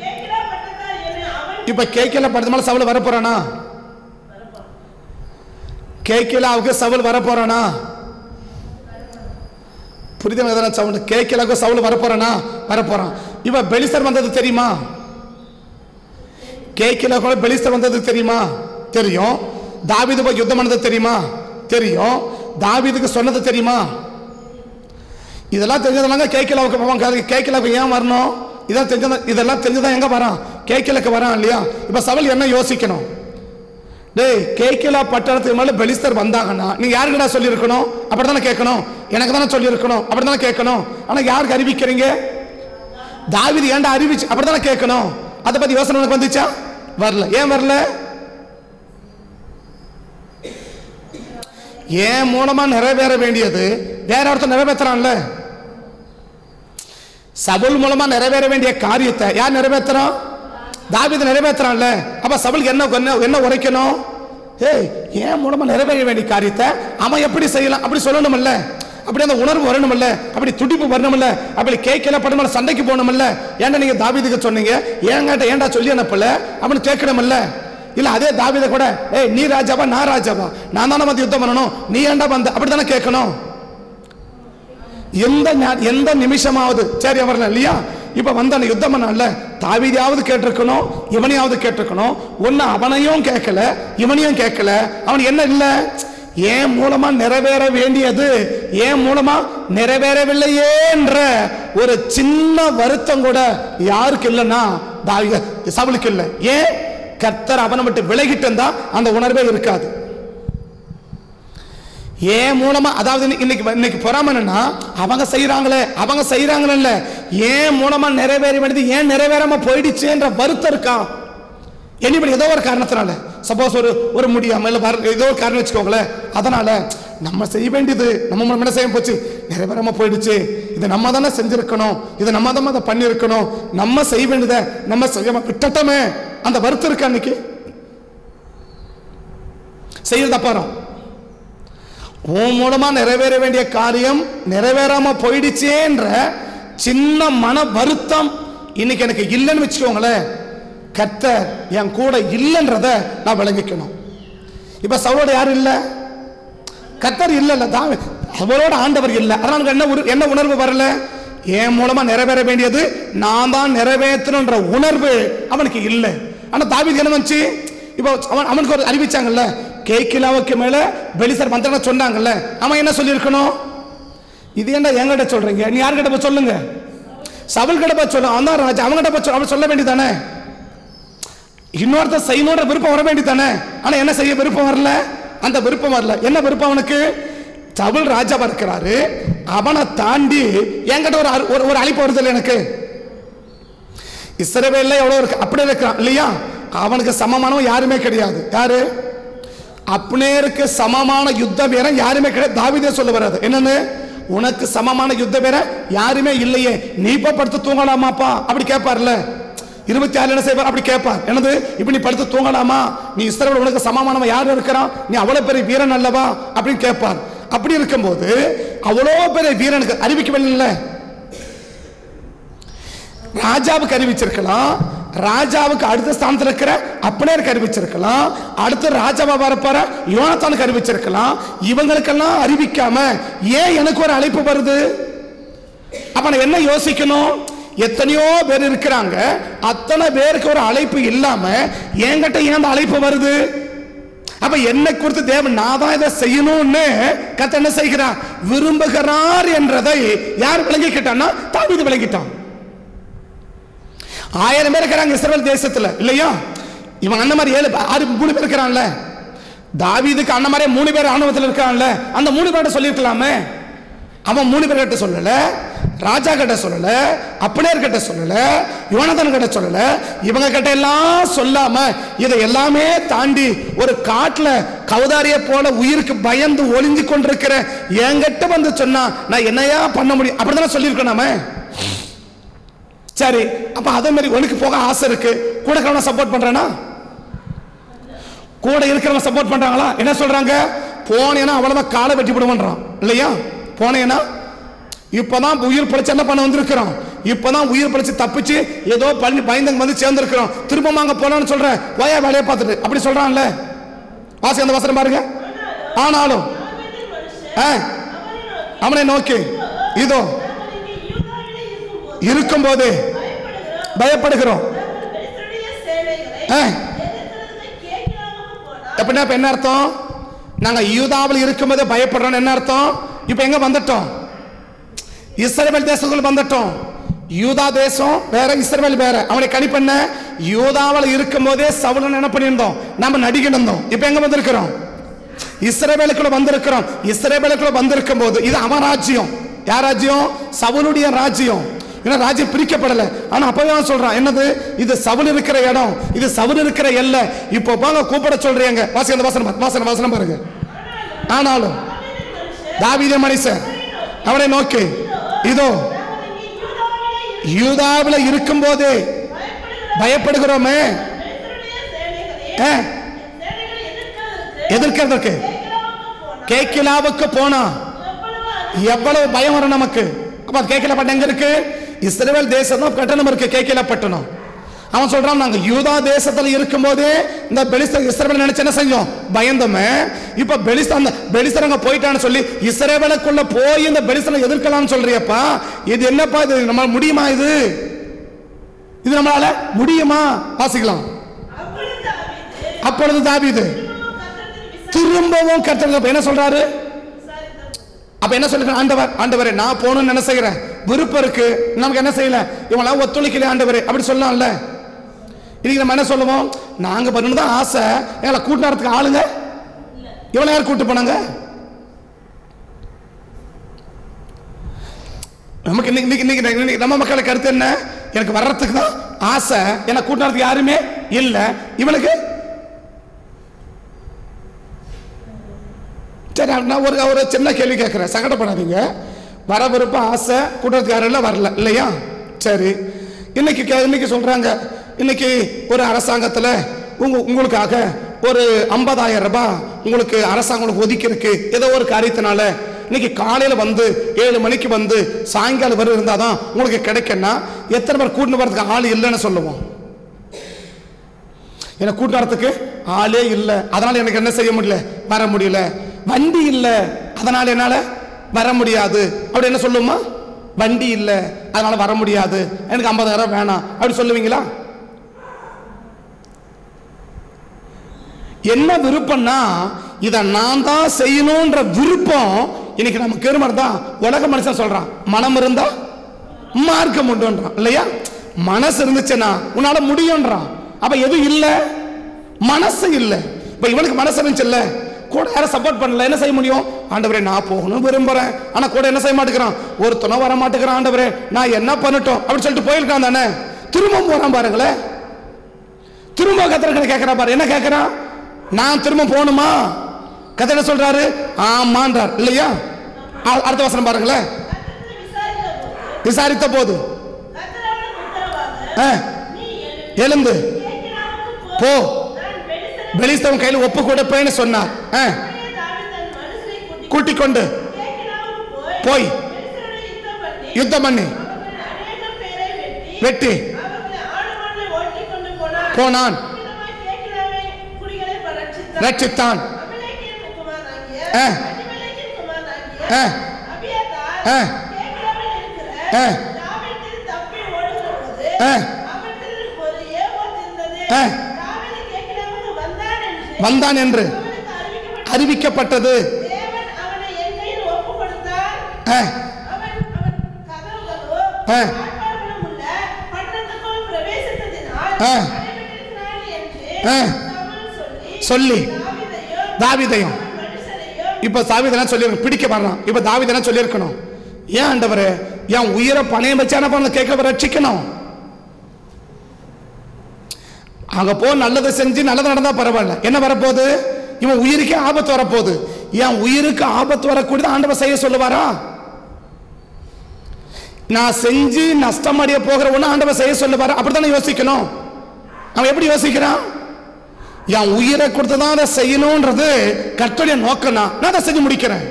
இப்ப கேக்கிலா பட்டத்து மேல சவுல் வரப்போறானா கேக்கிலாவுக்கு சவுல் வரப்போறானா புரியுது எதனா சவுண்ட் கேக்கிலாவுக்கு சவுல் வரப்போறானா வரப்போறான் இப்ப பெலிஸ்தர் வந்தது தெரியுமா கேக்கில கூட பெலிஸ்தர் வந்தது தெரியுமா தெரியும் தாவீது போய் யுத்தம் பண்ணது தெரியுமா தெரியும் தாவீதுக்கு சொன்னது தெரியுமா இதெல்லாம் தெரிஞ்சதெல்லாம் கேக்கிலாவுக்கு போவாங்க கேக்கிலாவுக்கு ஏன் வரணும் இதெல்லாம் தெரிஞ்சதா இதெல்லாம் தெரிஞ்சதான் எங்க வரான் கேக்கிலுக்கு வரான் இல்லையா இப்ப சவல் என்ன யோசிக்கணும் டேய் கேக்கிலா பட்டணத்துக்கு மேல பெலிஸ்தர் வந்தாங்கன்னா நீங்க யாருக்கிட்ட சொல்லியிருக்கணும் அப்படித்தானே கேட்கணும் எனக்கு தானே சொல்லியிருக்கணும் அப்படித்தானே கேட்கணும் ஆனா யாருக்கு அறிவிக்கிறீங்க தாவீது ஏன்டா அறிவிச்சு அப்படித்தானே கேட்கணும் அதை பத்தி யோசனை உனக்கு வந்துச்சா வரல ஏன் வரல ஏன் மூலமா நிறைவேற வேண்டியது வேற ஒருத்தர் நிறைவேற்றுறான்ல சபுல் மூலமா நிறைவேற வேண்டிய காரியத்தை யார் நிறைவேற்றுறான் தாவீது நிறைவேற்றுறான்ல அப்ப சபுலுக்கு என்ன என்ன என்ன உரைக்கணும் ஏய் ஏன் மூலமா நிறைவேற வேண்டிய காரியத்தை அவன் எப்படி செய்யலாம் அப்படி சொல்லணும்ல அப்படி அந்த உணர்வு வரணும்ல அப்படி துடிப்பு வரணும்ல அப்படி கேட்கல படமல்ல சண்டைக்கு போகணும்ல ஏன்டா நீங்க தாவீதுக்கு சொன்னீங்க ஏன்கிட்ட ஏன்டா சொல்லி அனுப்பல அவனு கேட்கணும்ல இல்ல அதே தாவீத கூட ஏய் நீ ராஜாவா நான் ராஜாவா நான் தானே வந்து யுத்தம் பண்ணணும் நீ ஏன்டா வந்த அப்படி தானே கேட்கணும் எந்த ஞா- எந்த நிமிஷமாவது சரி அவர்ல இல்லையா இப்ப வந்த யுத்தம் பண்ணல தாவீதியாவது கேட்டிருக்கணும் இவனையாவது கேட்டிருக்கணும் ஒன்னு அவனையும் கேட்கல இவனையும் கேட்கல அவன் என்ன இல்ல ஏன் மூலமா நிறைவேற வேண்டியது ஏன் மூலமா நிறைவேறவில்லையே என்ற ஒரு சின்ன வருத்தம் கூட யாருக்கு இல்லைன்னா தாவீத சவுலுக்கு இல்லை ஏன் கர்த்தர் அவனை விட்டு விலகிட்டு இருந்தா அந்த உணர்வே இருக்காது ஏன் மூலமா அதாவது இன்னைக்கு- இன்னைக்கு இன்னைக்கு பொறாம என்னன்னா அவங்க செய்யறாங்களே அவங்க செய்யறாங்கல்ல ஏன் மூலமா நிறைவேற வேண்டியது ஏன் நிறைவேறாம போயிடுச்சுன்ற வருத்தம் இருக்கா எனிபடி ஏதோ ஒரு காரணத்தினால சப்போஸ் ஒரு ஒரு முடியாம இல்ல வர ஏதோ ஒரு காரணம் வச்சுக்கோங்களேன் அதனால நம்ம செய்ய வேண்டியது நம்ம மூலம் என்ன செய்ய போச்சு நிறைவேறாம போயிடுச்சு இது நம்ம தானே செஞ்சிருக்கணும் இது நம்ம தான் அதை பண்ணியிருக்கணும் நம்ம செய்ய வேண்டியதை நம்ம செய்யாம விட்டுட்டோமே அந்த வருத்தம் இருக்கா அன்னைக்கு செய்யறது அப்புறம் உன் மூலமா நிறைவேற வேண்டிய காரியம் நிறைவேறாம போயிடுச்சேன்ற சின்ன மன வருத்தம் இன்னைக்கு எனக்கு இல்லைன்னு வச்சுக்கோங்களேன் கர்த்தர் என் கூட இல்லைன்றத நான் விளங்கிக்கணும் இப்ப சவுலோட யாரும் இல்ல கர்த்தர் இல்ல தான் அவரோட ஆண்டவர் இல்ல அதனால எனக்கு என்ன உரு- என்ன உணர்வு வரல என் மூலமா நிறைவேற வேண்டியது நான் தான் நிறைவேற்றணுன்ற உணர்வு அவனுக்கு இல்லை ஆனா தாவீது என்ன வந்துச்சு இப்போ அவன் அவனுக்கு ஒரு அறிவிச்சாங்கல்ல கேக்கிலாவுக்கு மேல பெலிசர் மந்திரம் சொன்னாங்கல்ல அவன் என்ன சொல்லியிருக்கணும் இது ஏன்டா என்கிட்ட சொல்றீங்க நீ யார்கிட்ட போய் சொல்லுங்க சவுல் கிட்ட போய் சொல்லு அவன் தான் ராஜா அவன்கிட்ட போய் சொல்ல- அவன் சொல்ல வேண்டியதானே இன்னொருத்தர் செய்யணுன்ற விருப்பம் வர வேண்டியதானே ஆனா என்ன செய்ய விருப்பம் வரல அந்த விருப்பம் வரல என்ன விருப்பம் அவனுக்கு சவுல் ராஜாவா இருக்கிறாரு அவனை தாண்டி என்கிட்ட ஒரு அரு- ஒரு ஒரு அழைப்பு வருது இல்லை எனக்கு இஸ்ரவேல்ல எவ்வளவு இருக்கு அப்படி இருக்கிறான் இல்லையா அவனுக்கு சமமானவன் யாருமே கிடையாது யாரு அப்னேருக்கு சமமான யுத்த வீரன் யாருமே கிடையாது தாவீதே சொல்ல வராது என்னன்னு உனக்கு சமமான யுத்த வீரன் யாருமே இல்லையே நீ இப்ப படுத்து தூங்கலாமாப்பா அப்படி கேட்பார்ல இருபத்தி ஆறு என்ன செய்வார் அப்படி கேட்பார் என்னது இப்ப நீ படுத்து தூங்கலாமா நீ இஸ்ரவேல் உனக்கு சமமானவன் யார் இருக்கிறான் நீ அவ்வளவு பெரிய வீரன் அல்லவா அப்படின்னு கேட்பார் அப்படி இருக்கும்போது அவ்வளோ பெரிய வீரனுக்கு அறிவிக்கவில்லை ராஜாவுக்கு அறிவிச்சிருக்கலாம் ராஜாவுக்கு அடுத்த ஸ்தானத்தில் இருக்கிற அப்பனேருக்கு அறிவிச்சிருக்கலாம் அடுத்து ராஜாவா வரப்போற யோனத்தானுக்கு அறிவிச்சிருக்கலாம் இவங்களுக்கெல்லாம் அறிவிக்காம ஏன் எனக்கு ஒரு அழைப்பு வருது அப்ப நான் என்ன யோசிக்கணும் எத்தனையோ பேர் இருக்கிறாங்க அத்தனை பேருக்கு ஒரு அழைப்பு இல்லாம என்கிட்ட ஏன் அந்த அழைப்பு வருது அப்ப என்னை குறித்து தேவன் நான் தான் இதை செய்யணும்னு கத்த என்ன செய்கிறார் விரும்புகிறார் என்றதை யார் விளங்கிக்கிட்டான்னா தாவீது விளங்கிட்டான் ஆயிரம் பேர் இருக்கிறாங்க இஸ்ரவேல் தேசத்துல இல்லையா இவன் அந்த மாதிரி ஏழு ஆறு மூணு பேர் இருக்கிறான்ல தாவீதுக்கு அந்த மாதிரி மூணு பேர் ஆணவத்தில் இருக்கான்ல அந்த மூணு பேர்ட்ட சொல்லியிருக்கலாமே அவன் மூணு பேர்கிட்ட சொல்லல ராஜா கிட்ட சொல்லல அப்பனேர் கிட்ட சொல்லல யோனதன் கிட்ட சொல்லல இவங்க கிட்ட எல்லாம் சொல்லாம இதை எல்லாமே தாண்டி ஒரு காட்டுல கௌதாரிய போல உயிருக்கு பயந்து ஒளிஞ்சு கொண்டிருக்கிற என்கிட்ட வந்து சொன்னா நான் என்னையா பண்ண முடியும் அப்படிதானே சொல்லியிருக்கோம் நாம சரி அப்ப அதே மாதிரி உனக்கு போக ஆசை இருக்கு கூட இருக்கிறவன சப்போர்ட் பண்றேனா கூட இருக்கிறவங்க சப்போர்ட் பண்றாங்களா என்ன சொல்றாங்க போனேன்னா அவ்வளவுதான் காலை வெட்டி விடுவான்றான் இல்லையா போனேன்னா இப்பதான் உயிர் பிழைச்சு என்ன பண்ண வந்திருக்கிறோம் இப்பதான் உயிர் பிழைச்சு தப்பிச்சு ஏதோ பண்ணி பயந்தங்க வந்து சேர்ந்திருக்கிறோம் திரும்ப அங்க போலான்னு சொல்றேன் போயா வேலையை பார்த்துட்டு அப்படி சொல்றான்ல வாசி அந்த வசனம் பாருங்க ஆனாலும் ஆ, அவனை நோக்கி இதோ இருக்கும்போது பயப்படுகிறோம் ஆ, அப்படின்னா இப்ப என்ன அர்த்தம் நாங்க யூதாவில் இருக்கும்போது பயப்படுறோம் என்ன அர்த்தம் இப்ப எங்க வந்துட்டோம் இஸ்ரவேல் தேசத்துக்குள்ள வந்துட்டோம் யூதா தேசம் வேற இஸ்ரவேல் வேற அவனை கனி பண்ண யூதாவில் இருக்கும்போதே சவுலன் என்ன பண்ணியிருந்தோம் நம்ம நடிக்கிட்டு இருந்தோம் இப்ப எங்க வந்திருக்கிறோம் இஸ்ரவேலுக்குள்ள வந்திருக்கிறோம் இஸ்ரவேலுக்குள்ள வந்திருக்கும் போது இது அவன் ராஜ்யம் யார் ராஜ்யம் சவுலுடைய ராஜ்யம் ஏன்னா ராஜ்யம் பிரிக்கப்படல ஆனா அப்பவே அவன் சொல்றான் என்னது இது சவுல் இருக்கிற இடம் இது சவுல் இருக்கிற எல்லை இப்போ போங்க கூப்பிட சொல்றீங்க வாசி அந்த வசனம் வாசன வசனம் பாருங்க ஆனாலும் தாவீத மனுஷன் அவனை நோக்கி இதோ யூதாவில் இருக்கும் போதே பயப்படுகிறோமே ஆ, எதிர்க்கிறதுக்கு கேக்கிலாவுக்கு போனா எவ்வளவு பயம் வரும் நமக்கு அப்ப அது கேக்கில பட்டம் எங்க இருக்கு இஸ்ரேல் தேசம் தான் கட்டணம் இருக்கு கேக்கில பட்டணம் அவன் சொல்றான் நாங்க யூதா தேசத்துல இருக்கும்போது இந்த பெலிஸ்தர் இஸ்ரேல் நினைச்சு என்ன செஞ்சோம் பயந்தோமே இப்ப பெலிஸ்தர் அந்த பெலிஸ்தர் அங்க போயிட்டான்னு சொல்லி இஸ்ரேலுக்குள்ள போய் இந்த பெலிஸ்தரை எதிர்க்கலாம்னு சொல்றியப்பா இது என்னப்பா இது நம்ம முடியுமா இது இது நம்மளால முடியுமா வாசிக்கலாம் அப்பொழுது தாவீது திரும்பவும் கர்த்தர் என்ன சொல்றாரு அப்ப என்ன சொல்லுங்க ஆண்டவர் ஆண்டவரே நான் போகணும்னு என்ன செய்யறேன் விருப்பம் இருக்கு நமக்கு என்ன செய்யல இவங்களாம் ஒத்துழைக்கல ஆண்டவரே அப்படி சொல்லலாம்ல இன்னைக்கு நம்ம என்ன சொல்லுவோம் நாங்க பண்ணணும் தான் ஆசை எங்களை கூட்டினறதுக்கு ஆளுங்க இவ்வளவு யார் கூட்டு போனாங்க நமக்கு இன்னைக்கு இன்னைக்கு இன்னைக்கு இன்னைக்கு நம்ம மக்களுக்கு கருத்து என்ன எனக்கு வர்றதுக்கு தான் ஆசை எனக்கு கூட்டினறதுக்கு யாருமே இல்லை இவனுக்கு சரி நான் ஒரு ஒரு சின்ன கேள்வி கேட்குறேன் சங்கடப்படாதீங்க வர விருப்பம் ஆசை கூட்டத்துக்கு யாரும் இல்லை வரல இல்லையா சரி இன்னைக்கு கே- இன்னைக்கு சொல்றாங்க இன்னைக்கு ஒரு அரசாங்கத்தில் உங்க உங்களுக்காக ஒரு 50000 ரூபாய் உங்களுக்கு அரசாங்கம் உங்களுக்கு ஒதுக்கி இருக்கு ஏதோ ஒரு காரியத்தினால இன்னைக்கு காலையில வந்து ஏழு மணிக்கு வந்து சாயங்காலம் வரை இருந்தாதான் உங்களுக்கு கிடைக்குன்னா எத்தனை பேர் கூட்டின்னு வரதுக்கு ஆள் இல்லைன்னு சொல்லுவோம் எனக்கு கூட்டு வரத்துக்கு ஆளே இல்லை அதனால எனக்கு என்ன செய்ய முடியல வர முடியல வண்டி இல்லை அதனால என்னால வர முடியாது அப்படி என்ன சொல்லுமா வண்டி இல்லை அதனால வர முடியாது எனக்கு ஐம்பதாயிரம் வேணாம் அப்படி சொல்லுவீங்களா என்ன விருப்பம்னா இதை நான் தான் செய்யணுன்ற விருப்பம் இன்னைக்கு நமக்கு இருமர் தான் உலக மனுஷன் சொல்றான் மனம் இருந்தா மார்க்கம் உண்டுன்றான் இல்லையா மனசு இருந்துச்சுன்னா உன்னால முடியும்ன்றான் அப்ப எது இல்ல மனசு இல்ல இப்ப இவனுக்கு மனசு இருந்துச்சுல்ல கூட யாரும் சப்போர்ட் பண்ணல என்ன செய்ய முடியும் ஆண்டவரே நான் போகணும் விரும்புறேன் ஆனா கூட என்ன செய்ய மாட்டேங்கிறான் ஒருத்தனை வர மாட்டேங்கிறான் ஆண்டவரே நான் என்ன பண்ணட்டும் அப்படின்னு சொல்லிட்டு போயிருக்கான் தானே திரும்ப போறான் பாருங்களேன் திரும்ப கத்திரக்கனை கேட்கிறான் பாரு என்ன கேட்கிறான் நான் திரும்ப போகணுமா கதை என்ன சொல்றாரு ஆமான்றார் இல்லையா அ- அடுத்த வசனம் பாருங்களேன் விசாரித்த போது ஆ, எழுந்து போ பெலிஸ்தவன் கையில் ஒப்பு கொடுப்பேன்னு சொன்னார் ஆ, கூட்டிக் கொண்டு போய் யுத்தம் பண்ணி வெட்டி போனான் ரட்சித்தான் ஆ. ஆ. ஆ. ஆ. ஆ. ஆ. வந்தான் என்று அறிவிக்கப்பட்டது ஆ. ஆ. ஆ. ஆ. சொல்லி தாவீதையும் இப்ப தாவீது என்ன சொல்லியிருக்கணும் பிடிக்க வர்றான் இப்ப தாவீது என்ன சொல்லியிருக்கணும் ஏன் ஆண்டவரே என் உயிரை பணையம் வச்சு என்ன பண்ண கேட்க ரட்சிக்கணும் அங்க போ நல்லதை செஞ்சு நல்லது நடந்தா பரவாயில்ல என்ன வரப்போகுது இவன் உயிருக்கே ஆபத்து வரப்போகுது என் உயிருக்கு ஆபத்து வரக்கூடியது ஆண்டவர் செய்ய சொல்லுவாரா நான் செஞ்சு நஷ்டம் அடைய போகிற ஒண்ணு ஆண்டவர் செய்ய சொல்லுவாரா அப்படித்தானே யோசிக்கணும் அவன் எப்படி யோசிக்கிறான் என் உயிரை கொடுத்து தான் அதை செய்யணும்ன்றது கர்த்தருடைய நோக்கம் தான் நான் அதை செஞ்சு முடிக்கிறேன்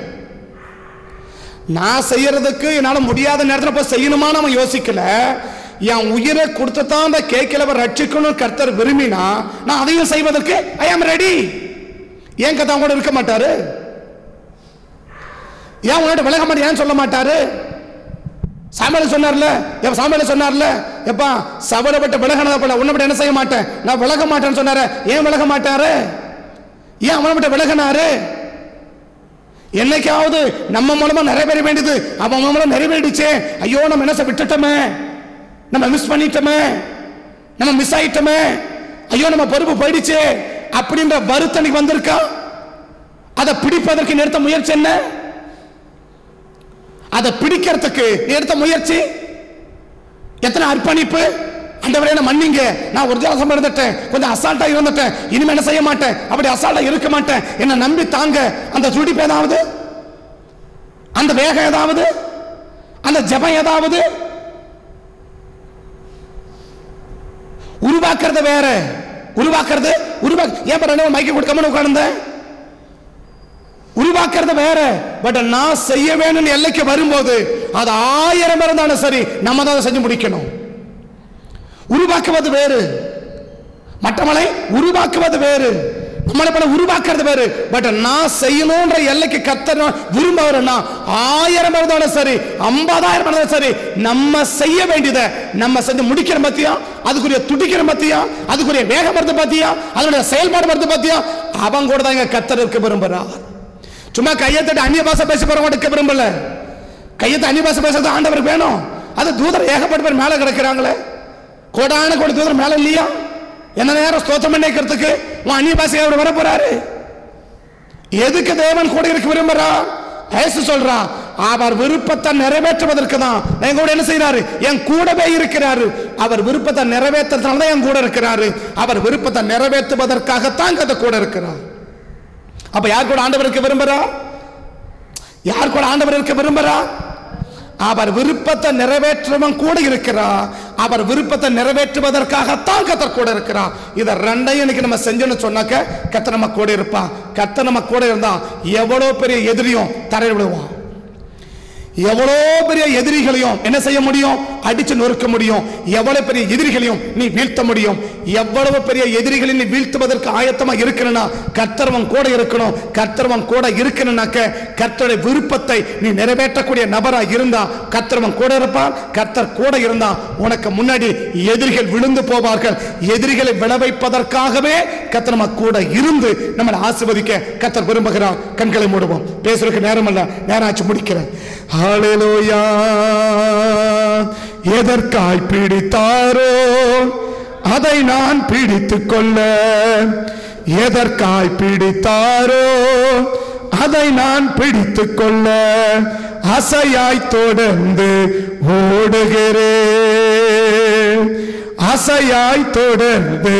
நான் செய்யறதுக்கு என்னால முடியாத நேரத்தில் போய் செய்யணுமான்னு அவன் யோசிக்கல என் உயிரை கொடுத்து தான் அந்த கேட்கலவர் ரட்சிக்கணும் கர்த்தர் விரும்பினா நான் அதையும் செய்வதற்கு ஐ ஆம் ரெடி ஏன் கதை கூட இருக்க மாட்டாரு ஏன் உன்னோட விலக மாட்டேன் ஏன் சொல்ல மாட்டாரு சாமியால சொன்னார்ல எப்ப சாமியால சொன்னார்ல எப்பா சபலப்பட்ட விலகனத போல உன்னை விட்டு என்ன செய்ய மாட்டேன் நான் விலக மாட்டேன்னு சொன்னாரு ஏன் விலக மாட்டாரு ஏன் அவனை விட்டு விலகினாரு என்னைக்காவது நம்ம மூலமா நிறைவேற வேண்டியது அவன் மூலம் நிறைவேறிடுச்சே ஐயோ நம்ம என்ன விட்டுட்டோமே நம்ம மிஸ் பண்ணிட்டோமே நம்ம மிஸ் ஆயிட்டோமே ஐயோ நம்ம பொறுப்பு போயிடுச்சே அப்படின்ற வருத்தனைக்கு வந்திருக்கா அதை பிடிப்பதற்கு நீ எடுத்த முயற்சி என்ன அதை பிடிக்கிறதுக்கு நீ எடுத்த முயற்சி எத்தனை அர்ப்பணிப்பு ஆண்டவரே என்ன மன்னிங்க நான் ஒரு தியாசம் இருந்துட்டேன் கொஞ்சம் அசால்ட்டா இருந்துட்டேன் இனிமே என்ன செய்ய மாட்டேன் அப்படி அசால்ட்டா இருக்க மாட்டேன் என்ன நம்பி தாங்க அந்த துடிப்பு ஏதாவது அந்த வேகம் ஏதாவது அந்த ஜெபம் ஏதாவது உருவாக்குறது வேற உருவாக்குறது உருவாக்க ஏன் ரெண்டு மைக்கு கொடுக்காம உட்கார்ந்த உருவாக்குறது வேற பட் நான் செய்ய வேணும்னு எல்லைக்கு வரும்போது அது ஆயிரம் இருந்தாலும் சரி நம்ம தான் அதை செஞ்சு முடிக்கணும் உருவாக்குவது வேறு மற்றவளை உருவாக்குவது வேறு நம்மளை பல உருவாக்குறது வேறு பட் நான் செய்யணும்ன்ற எல்லைக்கு கத்தர் விரும்புறேன்னா ஆயிரம் இருந்தாலும் சரி ஐம்பதாயிரம் இருந்தாலும் சரி நம்ம செய்ய வேண்டியதை நம்ம செஞ்சு முடிக்கிற பத்தியா அதுக்குரிய துடிக்கிற பத்தியா அதுக்குரிய வேகம் வருது பத்தியா அதனுடைய செயல்பாடு வருது பத்தியா அவன் கூட தான் இங்க கத்தர் இருக்க விரும்புறார் சும்மா கையை தட்டி அந்நிய பாஷை பேச போறவங்க இருக்க விரும்பல கையை தட்டி அந்நிய பாஷை பேசுறது ஆண்டவருக்கு வேணும் அது தூதர் ஏகப்பட்ட பேர் மேல கிடக்குறாங்களே கோடான கோடி தூதர் மேல இல்லையா என்ன நேரம் ஸ்தோத்திரம் பண்ணிக்கிறதுக்கு உன் அந்நிய பாஷையை அவர் வர போறாரு எதுக்கு தேவன் கூட இருக்க விரும்புறா இயேசு சொல்றான் அவர் விருப்பத்தை நிறைவேற்றுவதற்கு தான் என் கூட என்ன செய்யறாரு என் கூடவே இருக்கிறாரு அவர் விருப்பத்தை நிறைவேற்றுறதுனால தான் என் கூட இருக்கிறாரு அவர் விருப்பத்தை நிறைவேற்றுவதற்காகத்தான் கதை கூட இருக்கிறார் அப்ப யார் கூட ஆண்டவர் இருக்க விரும்புறா யார் கூட ஆண்டவர் இருக்க விரும்புறா அவர் விருப்பத்தை நிறைவேற்றவன் கூட இருக்கிறா அவர் விருப்பத்தை நிறைவேற்றுவதற்காகத்தான் கத்தர் கூட இருக்கிறா இதை ரெண்டையும் இன்னைக்கு நம்ம செஞ்சோன்னு சொன்னாக்க கத்த நம்ம கூட இருப்பா கத்த நம்ம கூட இருந்தா எவ்வளவு பெரிய எதிரியும் தரையில் விடுவான் எவ்வளோ பெரிய எதிரிகளையும் என்ன செய்ய முடியும் அடிச்சு நொறுக்க முடியும் எவ்வளவு பெரிய எதிரிகளையும் நீ வீழ்த்த முடியும் எவ்வளவு பெரிய எதிரிகளை நீ வீழ்த்துவதற்கு ஆயத்தமா இருக்கணும்னா கர்த்தர்வன் கூட இருக்கணும் கர்த்தர்வன் கூட இருக்கணும்னாக்க கர்த்தருடைய விருப்பத்தை நீ நிறைவேற்றக்கூடிய நபரா இருந்தா கர்த்தர்வன் கூட இருப்பான் கர்த்தர் கூட இருந்தா உனக்கு முன்னாடி எதிரிகள் விழுந்து போவார்கள் எதிரிகளை விளைவைப்பதற்காகவே கர்த்தர் நம்ம கூட இருந்து நம்மளை ஆசிர்வதிக்க கர்த்தர் விரும்புகிறார் கண்களை மூடுவோம் பேசுறதுக்கு நேரம் இல்ல நேரம் ஆச்சு முடிக்கிறேன் ஹalleluya எதற்காய் பிடித்தாரோ அதை நான் பிடித்துக் கொள்ள எதற்காய் பிடித்தாரோ அதை நான் பிடித்துக் கொள்ள அசையாய் தொடர்ந்து ஓடுகிறேன் அசையாய் தொடர்ந்து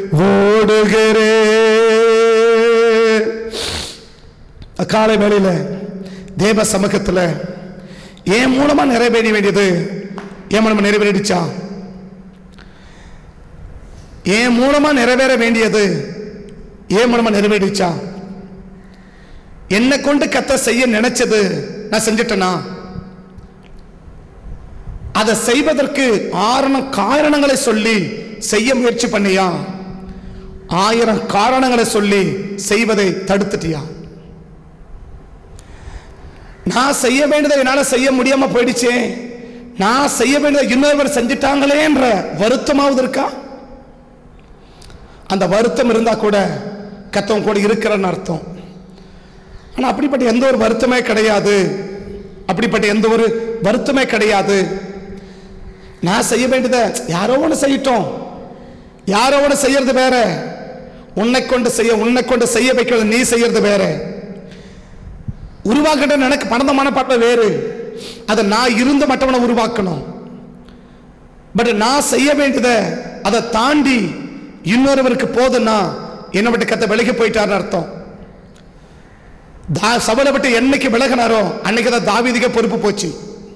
ஓடுகிறேன் காலை வேளையில தேவ சமூகத்தில் என் மூலமா நிறைவேற வேண்டியது என் மூலமா நிறைவேறிடுச்சா என் மூலமா நிறைவேற வேண்டியது என் மூலமா நிறைவேறிடுச்சா என்னை கொண்டு கத்த செய்ய நினைச்சது நான் செஞ்சிட்டேனா அதை செய்வதற்கு ஆரணம் காரணங்களை சொல்லி செய்ய முயற்சி பண்ணியா ஆயிரம் காரணங்களை சொல்லி செய்வதை தடுத்துட்டியா நான் செய்ய வேண்டியதை என்னால செய்ய முடியாம போயிடுச்சே நான் செய்ய வேண்டியதை இன்னொருவர் செஞ்சிட்டாங்களேன்ற வருத்தமாவது இருக்கா அந்த வருத்தம் இருந்தா கூட கத்தவன் கூட இருக்கிறன்னு அர்த்தம் ஆனா அப்படிப்பட்ட எந்த ஒரு வருத்தமே கிடையாது அப்படிப்பட்ட எந்த ஒரு வருத்தமே கிடையாது நான் செய்ய வேண்டியதை யாரோ ஒன்று செய்யட்டும் யாரோ ஒன்று செய்யறது வேற உன்னை கொண்டு செய்ய உன்னை கொண்டு செய்ய வைக்கிறது நீ செய்யறது வேற உருவாக்கிட்ட எனக்கு பணந்த மனப்பான்மை வேறு அதை நான் இருந்து மற்றவனை உருவாக்கணும் பட் நான் செய்ய வேண்டியதை அதை தாண்டி இன்னொருவருக்கு போதுன்னா என்னை விட்டு கத்த விலகி போயிட்டாருன்னு அர்த்தம் தா சபலை விட்டு என்னைக்கு விலகினாரோ அன்னைக்கு தான் தாவீதுக்கே பொறுப்பு போச்சு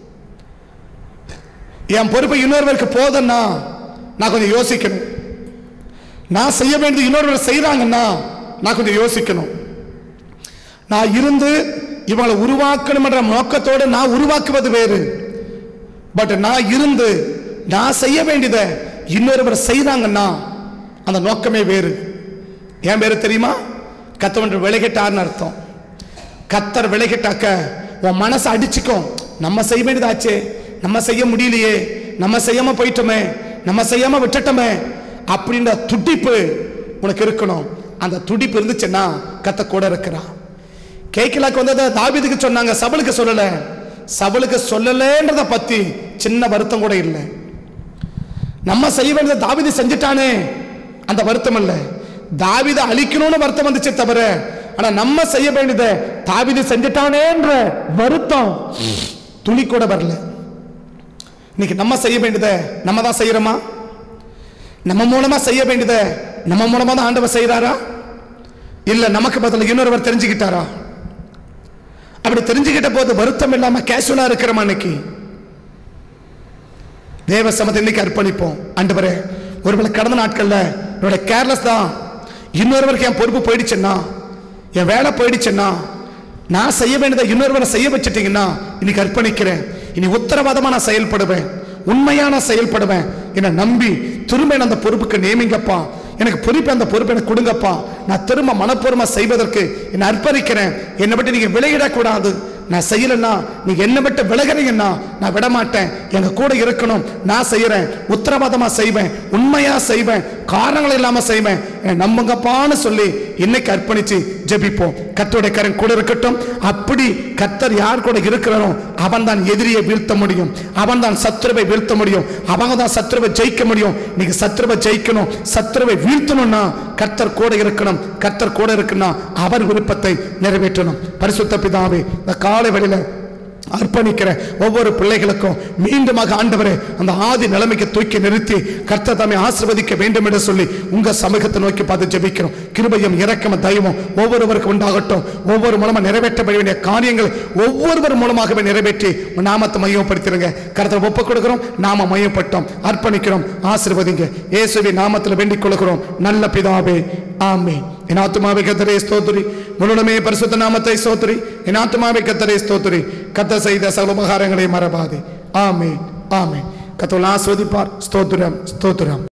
என் பொறுப்பு இன்னொருவருக்கு போதுன்னா நான் கொஞ்சம் யோசிக்கணும் நான் செய்ய வேண்டியது இன்னொருவர் செய்றாங்கன்னா நான் கொஞ்சம் யோசிக்கணும் நான் இருந்து இவங்களை உருவாக்கணும் என்ற நோக்கத்தோடு நான் உருவாக்குவது வேறு பட் நான் இருந்து நான் செய்ய வேண்டியதை இன்னொருவர் செய்றாங்கன்னா அந்த நோக்கமே வேறு ஏன் வேறு தெரியுமா கத்தவன் விலகிட்டார்னு அர்த்தம் கத்தர் விலகிட்டாக்க உன் மனசை அடிச்சுக்கும் நம்ம செய்ய வேண்டியதாச்சே நம்ம செய்ய முடியலையே நம்ம செய்யாம போயிட்டோமே நம்ம செய்யாம விட்டுட்டோமே அப்படின்ற துடிப்பு உனக்கு இருக்கணும் அந்த துடிப்பு இருந்துச்சுன்னா கத்த கூட இருக்கிறான் கேக்கிலாக்கு வந்ததை தாவீதுக்கு சொன்னாங்க சபலுக்கு சொல்லல சபலுக்கு சொல்லலன்றத பத்தி சின்ன வருத்தம் கூட இல்லை நம்ம செய்ய வேண்டியதை தாவீது செஞ்சுட்டானே அந்த வருத்தம் இல்லை தாவீதை அழிக்கணும்னு வருத்தம் வந்துச்சே தவிர ஆனா நம்ம செய்ய வேண்டியதை தாவீது செஞ்சுட்டானேன்ற வருத்தம் துளி கூட வரல இன்னைக்கு நம்ம செய்ய வேண்டியதை நம்ம தான் செய்யறோமா நம்ம மூலமா செய்ய வேண்டியதை நம்ம மூலமா தான் ஆண்டவர் செய்யறாரா இல்ல நமக்கு பதில் இன்னொருவர் தெரிஞ்சுக்கிட்டாரா அப்படி தெரிஞ்சுக்கிட்ட போது வருத்தம் இல்லாம கேஷுவலா இருக்கிறோமா இன்னைக்கு தேவ சமத்தை இன்னைக்கு அர்ப்பணிப்போம் ஆண்டவரே ஒருவேளை கடந்த நாட்கள்ல என்னோட கேர்லெஸ் தான் இன்னொருவருக்கு என் பொறுப்பு போயிடுச்சுன்னா என் வேலை போயிடுச்சுன்னா நான் செய்ய வேண்டியதை இன்னொருவரை செய்ய வச்சுட்டீங்கன்னா இன்னைக்கு அர்ப்பணிக்கிறேன் இனி உத்தரவாதமா நான் செயல்படுவேன் உண்மையா நான் செயல்படுவேன் என்னை நம்பி திரும்ப என்னை அந்த பொறுப்புக்கு நியமிங்கப்பா எனக்கு பொறுப்பு அந்த பொறுப்பு எனக்கு கொடுங்கப்பா நான் திரும்ப மனப்பூர்வமா செய்வதற்கு என்னை அர்ப்பணிக்கிறேன் என்னை விட்டு நீங்க விலகிடக்கூடாது நான் செய்யலைன்னா நீங்க என்ன விட்டு விலகிறீங்கன்னா நான் விட மாட்டேன் எங்க கூட இருக்கணும் நான் செய்யறேன் உத்தரவாதமா செய்வேன் உண்மையா செய்வேன் காரணங்கள் இல்லாம செய்வேன் என்னை நம்புங்கப்பான்னு சொல்லி இன்னைக்கு அர்ப்பணிச்சு ஜெபிப்போம் கத்தோட கரன் கூட இருக்கட்டும் அப்படி கத்தர் யார் கூட இருக்கிறாரோ அவன் தான் எதிரியை வீழ்த்த முடியும் அவன் தான் சத்துருவை வீழ்த்த முடியும் அவங்க தான் சத்துருவை ஜெயிக்க முடியும் நீங்க சத்துருவை ஜெயிக்கணும் சத்துருவை வீழ்த்தணும்னா கர்த்தர் கூட இருக்கணும் கர்த்தர் கூட இருக்குன்னா அவர் விருப்பத்தை நிறைவேற்றணும் பரிசுத்த பிதாவே இந்த காலை வேளையில அர்ப்பணிக்கிற ஒவ்வொரு பிள்ளைகளுக்கும் மீண்டுமாக ஆண்டவரே அந்த ஆதி நிலைமைக்கு தூக்கி நிறுத்தி கர்த்தர் தம்மை ஆசிர்வதிக்க வேண்டும் என்று சொல்லி உங்க சமூகத்தை நோக்கி பார்த்து ஜெபிக்கிறோம் கிருபையும் இரக்கமும் தயவும் ஒவ்வொருவருக்கும் உண்டாகட்டும் ஒவ்வொரு மூலமா நிறைவேற்றப்பட வேண்டிய காரியங்கள் ஒவ்வொருவர் மூலமாகவே நிறைவேற்றி உன் நாமத்தை மையப்படுத்திருங்க கருத்தை ஒப்புக் கொடுக்கிறோம் நாம மையப்பட்டோம் அர்ப்பணிக்கிறோம் ஆசிர்வதிங்க இயேசுவி நாமத்தில் வேண்டிக் கொள்கிறோம் நல்ல பிதாவே ஆமே என் ஆத்துமாவை கத்தரே ஸ்தோத்திரி முழுமே பரிசுத்த நாமத்தை ஸ்தோத்திரி என் ஆத்துமாவை கத்தரே ஸ்தோத்திரி கத்த செய்த சகல உபகாரங்களை மறவாதே ஆமே ஆமே கத்தோல் ஆஸ்வதிப்பார் ஸ்தோத்திரம் ஸ்தோத்திரம்